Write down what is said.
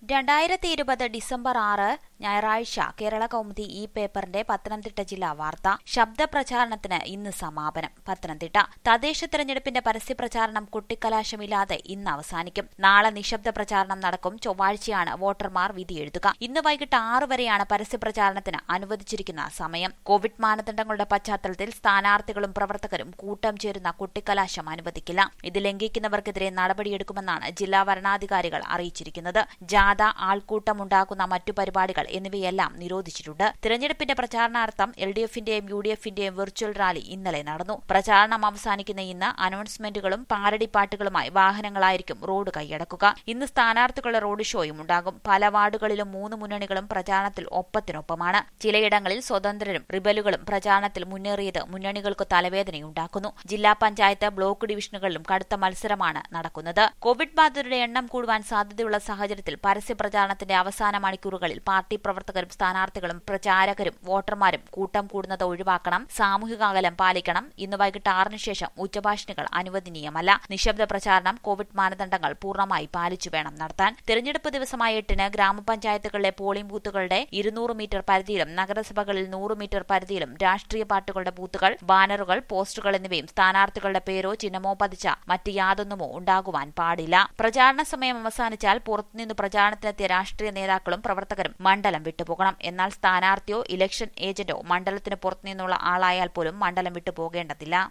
രണ്ടായിരത്തി ഇരുപത് ഡിസംബർ ആറ് ഞായറാഴ്ച കേരള കൗമുദി ഈ പേപ്പറിന്റെ പത്തനംതിട്ട ജില്ലാ വാർത്ത ശബ്ദപ്രചാരണത്തിന് ഇന്ന് സമാപനം പത്തനംതിട്ട തദ്ദേശ തെരഞ്ഞെടുപ്പിന്റെ പരസ്യപ്രചാരണം കുട്ടിക്കലാശമില്ലാതെ ഇന്ന് അവസാനിക്കും നാളെ നിശബ്ദ പ്രചാരണം നടക്കും ചൊവ്വാഴ്ചയാണ് വോട്ടർമാർ വിധിയെഴുതുക ഇന്ന് വൈകിട്ട് ആറ് വരെയാണ് പരസ്യപ്രചാരണത്തിന് അനുവദിച്ചിരിക്കുന്ന സമയം കോവിഡ് മാനദണ്ഡങ്ങളുടെ പശ്ചാത്തലത്തിൽ സ്ഥാനാർത്ഥികളും പ്രവർത്തകരും കൂട്ടം ചേരുന്ന കുട്ടിക്കലാശം അനുവദിക്കില്ല ഇത് ലംഘിക്കുന്നവർക്കെതിരെ നടപടിയെടുക്കുമെന്നാണ് ജില്ലാ വരണാധികാരികൾ അറിയിച്ചിരിക്കുന്നത് ജാഥ ആൾക്കൂട്ടമുണ്ടാക്കുന്ന മറ്റു പരിപാടികൾ എന്നിവയെല്ലാം നിരോധിച്ചിട്ടുണ്ട് തിരഞ്ഞെടുപ്പിന്റെ പ്രചാരണാർത്ഥം എൽ ഡി എഫിന്റെയും യു ഡി എഫിന്റെയും വെർച്വൽ റാലി ഇന്നലെ നടന്നു പ്രചാരണം അവസാനിക്കുന്ന ഇന്ന് അനൗൺസ്മെന്റുകളും പാരടിപ്പാട്ടുകളുമായി വാഹനങ്ങളായിരിക്കും റോഡ് കൈയടക്കുക ഇന്ന് സ്ഥാനാർത്ഥികളുടെ റോഡ് ഷോയും ഉണ്ടാകും പല വാർഡുകളിലും മൂന്ന് മുന്നണികളും പ്രചാരണത്തിൽ ഒപ്പത്തിനൊപ്പമാണ് ചിലയിടങ്ങളിൽ സ്വതന്ത്രരും റിബലുകളും പ്രചാരണത്തിൽ മുന്നേറിയത് മുന്നണികൾക്ക് തലവേദനയുണ്ടാക്കുന്നു ജില്ലാ പഞ്ചായത്ത് ബ്ലോക്ക് ഡിവിഷനുകളിലും കടുത്ത മത്സരമാണ് നടക്കുന്നത് കോവിഡ് ബാധിതരുടെ എണ്ണം കൂടുവാൻ സാധ്യതയുള്ള സാഹചര്യത്തിൽ പരസ്യപ്രചാരണത്തിന്റെ അവസാന മണിക്കൂറുകളിൽ പാർട്ടി പ്രവർത്തകരും സ്ഥാനാർത്ഥികളും പ്രചാരകരും വോട്ടർമാരും കൂട്ടം കൂടുന്നത് ഒഴിവാക്കണം സാമൂഹിക അകലം പാലിക്കണം ഇന്ന് വൈകിട്ട് ആറിന് ശേഷം ഉച്ചഭാഷണികൾ അനുവദനീയമല്ല നിശബ്ദ പ്രചാരണം കോവിഡ് മാനദണ്ഡങ്ങൾ പൂർണ്ണമായി പാലിച്ചു വേണം നടത്താൻ തെരഞ്ഞെടുപ്പ് ദിവസമായ എട്ടിന് ഗ്രാമപഞ്ചായത്തുകളിലെ പോളിംഗ് ബൂത്തുകളുടെ ഇരുന്നൂറ് മീറ്റർ പരിധിയിലും നഗരസഭകളിൽ നൂറ് മീറ്റർ പരിധിയിലും രാഷ്ട്രീയ പാർട്ടികളുടെ ബൂത്തുകൾ ബാനറുകൾ പോസ്റ്ററുകൾ എന്നിവയും സ്ഥാനാർത്ഥികളുടെ പേരോ ചിഹ്നമോ പതിച്ച മറ്റ് യാതൊന്നുമോ ഉണ്ടാകുവാൻ പാടില്ല പ്രചാരണ സമയം അവസാനിച്ചാൽ പുറത്തുനിന്ന് പ്രചാരണത്തിനെത്തിയ രാഷ്ട്രീയ നേതാക്കളും പ്രവർത്തകരും മണ്ഡലം വിട്ടുപോകണം എന്നാൽ സ്ഥാനാർത്ഥിയോ ഇലക്ഷൻ ഏജന്റോ മണ്ഡലത്തിന് പുറത്തുനിന്നുള്ള ആളായാൽ പോലും മണ്ഡലം വിട്ടുപോകേണ്ടതില്ല